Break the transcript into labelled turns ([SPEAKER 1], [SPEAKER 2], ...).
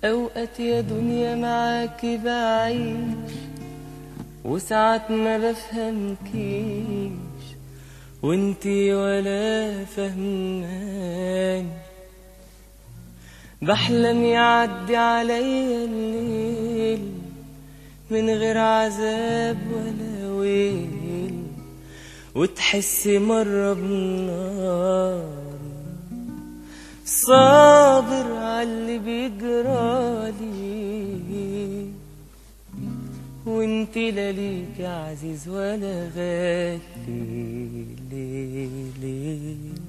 [SPEAKER 1] أوقات يا دنيا معاكي بعيش وساعات ما بفهمكيش وانتي ولا فهماني بحلم يعدي عليا الليل من غير عذاب ولا ويل وتحسي مرة بنار صابر عاللي بيجرالي وانت لا ليك عزيز ولا غالي ليه ليه